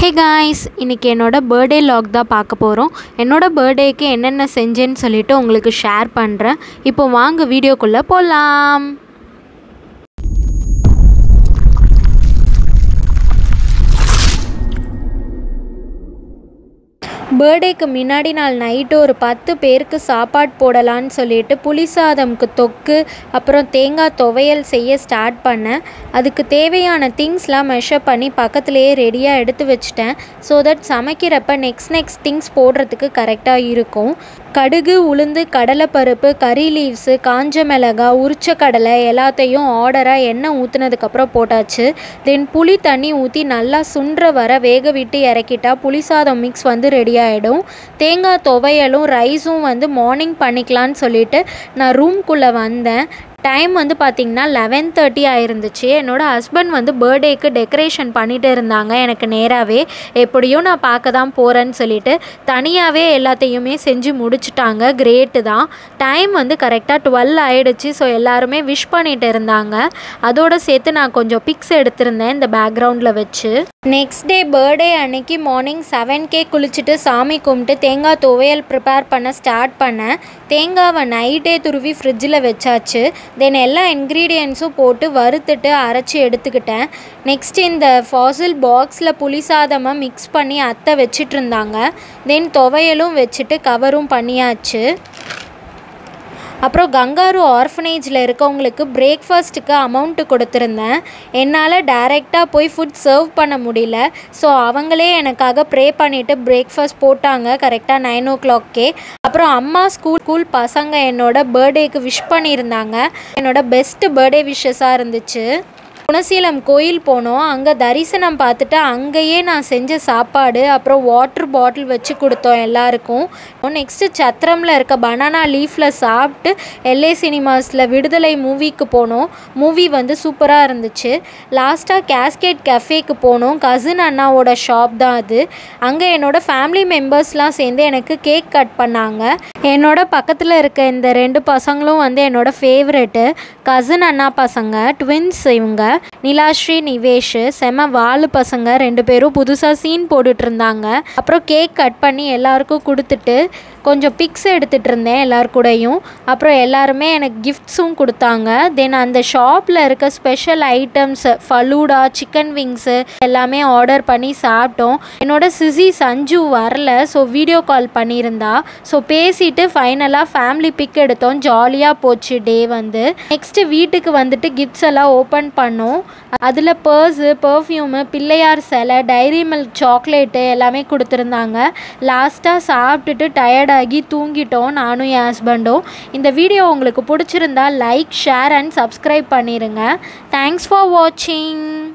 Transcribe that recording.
hey guys இன்றைக்கி என்னோட birthday lock தான் பார்க்க போகிறோம் என்னோட பர்த்டேக்கு என்னென்ன செஞ்சேன்னு சொல்லிட்டு உங்களுக்கு ஷேர் பண்ணுறேன் இப்போ வாங்க வீடியோக்குள்ளே போகலாம் பர்த்டேக்கு முன்னாடி நாள் நைட்டு ஒரு பத்து பேருக்கு சாப்பாடு போடலான்னு சொல்லிட்டு புளி சாதம்க்கு தொக்கு அப்புறம் தேங்காய் துவையல் செய்ய ஸ்டார்ட் பண்ணேன் அதுக்கு தேவையான திங்ஸ்லாம் மெஷர் பண்ணி பக்கத்துலேயே ரெடியாக எடுத்து வச்சிட்டேன் ஸோ தட் சமைக்கிறப்ப நெக்ஸ்ட் நெக்ஸ்ட் திங்ஸ் போடுறதுக்கு கரெக்டாக இருக்கும் கடுகு உளுந்து கடலைப்பருப்பு கறி லீவ்ஸு காஞ்ச மிளகா உரிச்ச கடலை எல்லாத்தையும் ஆர்டராக எண்ணெய் ஊற்றுனதுக்கப்புறம் போட்டாச்சு தென் புளி தண்ணி ஊற்றி நல்லா சுன்ற வர வேக விட்டு இறக்கிட்டா புளி சாதம் மிக்ஸ் வந்து ரெடி ஆகிடும் தேங்காய் துவையலும் ரைஸும் வந்து மார்னிங் பண்ணிக்கலான்னு சொல்லிட்டு நான் ரூம்குள்ளே வந்தேன் டைம் வந்து பார்த்திங்கன்னா லெவன் தேர்ட்டி ஆயிருந்துச்சு என்னோடய ஹஸ்பண்ட் வந்து பர்த்டேக்கு டெக்கரேஷன் பண்ணிட்டு இருந்தாங்க எனக்கு நேராகவே எப்படியும் நான் பார்க்க தான் போகிறேன்னு சொல்லிட்டு தனியாகவே எல்லாத்தையுமே செஞ்சு முடிச்சிட்டாங்க கிரேட்டு தான் டைம் வந்து கரெக்டாக டுவெல் ஆயிடுச்சு ஸோ எல்லாருமே விஷ் பண்ணிட்டு இருந்தாங்க அதோடு சேர்த்து நான் கொஞ்சம் பிக்ஸ் எடுத்திருந்தேன் இந்த பேக்ரவுண்டில் வச்சு நெக்ஸ்ட் டே பர்த்டே அன்னைக்கு மார்னிங் செவன் கே குளிச்சுட்டு சாமி கும்பிட்டு தேங்காய் துவையல் ப்ரிப்பேர் பண்ண ஸ்டார்ட் பண்ணேன் தேங்காவை நைட்டே துருவி ஃப்ரிட்ஜில் வச்சாச்சு தென் எல்லா இன்க்ரீடியன்ஸும் போட்டு வறுத்துட்டு அரைச்சி எடுத்துக்கிட்டேன் நெக்ஸ்ட் இந்த ஃபாசில் பாக்ஸில் புளி சாதமாக மிக்ஸ் பண்ணி அத்தை வச்சிட்டு இருந்தாங்க தென் துவையலும் வச்சுட்டு கவரும் பண்ணியாச்சு அப்புறம் கங்காரு ஆர்ஃபனேஜில் இருக்கவங்களுக்கு பிரேக்ஃபாஸ்ட்டுக்கு அமௌண்ட்டு கொடுத்துருந்தேன் என்னால் டைரெக்டாக போய் ஃபுட் சர்வ் பண்ண முடியல ஸோ அவங்களே எனக்காக ப்ரே பண்ணிவிட்டு பிரேக்ஃபாஸ்ட் போட்டாங்க கரெக்டாக நைன் ஓ கிளாக்கே அப்புறம் அம்மா ஸ்கூல் ஸ்கூல் பசங்க என்னோட பர்த்டேக்கு விஷ் பண்ணியிருந்தாங்க என்னோட பெஸ்ட்டு பர்த்டே விஷஸாக இருந்துச்சு குணசீலம் கோயில் போனோம் அங்கே தரிசனம் பார்த்துட்டு அங்கேயே நான் செஞ்ச சாப்பாடு அப்புறம் வாட்டர் பாட்டில் வச்சு கொடுத்தோம் எல்லாருக்கும் நெக்ஸ்ட்டு சத்திரமில் இருக்க பனானா லீஃபில் சாப்பிட்டு எல்ஏ சினிமாஸில் விடுதலை மூவிக்கு போனோம் மூவி வந்து சூப்பராக இருந்துச்சு லாஸ்ட்டாக கேஸ்கேட் கஃபேக்கு போனோம் கசின் அண்ணாவோட ஷாப் தான் அது அங்கே என்னோடய ஃபேமிலி மெம்பர்ஸ்லாம் சேர்ந்து எனக்கு கேக் கட் பண்ணாங்க என்னோட பக்கத்தில் இருக்க இந்த ரெண்டு பசங்களும் வந்து என்னோடய ஃபேவரெட்டு கசின் அண்ணா பசங்க ட்வின்ஸ் இவங்க நிலாஸ்ரீ நிவேஷ் செம வாலு பசங்க ரெண்டு பேரும் புதுசாக சீன் போட்டுட்டு இருந்தாங்க அப்புறம் கேக் கட் பண்ணி எல்லாருக்கும் கொடுத்துட்டு கொஞ்சம் பிக்ஸ் எடுத்துகிட்டு இருந்தேன் எல்லார் கூடயும் அப்புறம் எல்லாருமே எனக்கு கிஃப்ட்ஸும் கொடுத்தாங்க தென் அந்த ஷாப்பில் இருக்க special items falooda chicken wings எல்லாமே ஆர்டர் பண்ணி சாப்பிட்டோம் என்னோட சிசி சஞ்சு வரல ஸோ வீடியோ கால் பண்ணியிருந்தா ஸோ பேசிட்டு ஃபைனலாக ஃபேமிலி பிக் எடுத்தோம் ஜாலியாக போச்சு டே வந்து நெக்ஸ்ட்டு வீட்டுக்கு வந்துட்டு கிஃப்ட்ஸ் எல்லாம் ஓப்பன் பண்ணோம் அதில் பர்ஸு பர்ஃப்யூமு பிள்ளையார் சிலை டைரி மில்க் சாக்லேட்டு எல்லாமே கொடுத்துருந்தாங்க லாஸ்ட்டாக சாப்பிட்டுட்டு டயர்டாகி தூங்கிட்டோம் நானும் என் ஹஸ்பண்டும் இந்த வீடியோ உங்களுக்கு பிடிச்சிருந்தா லைக் ஷேர் அண்ட் சப்ஸ்கிரைப் பண்ணிடுங்க தேங்க்ஸ் ஃபார் வாட்சிங்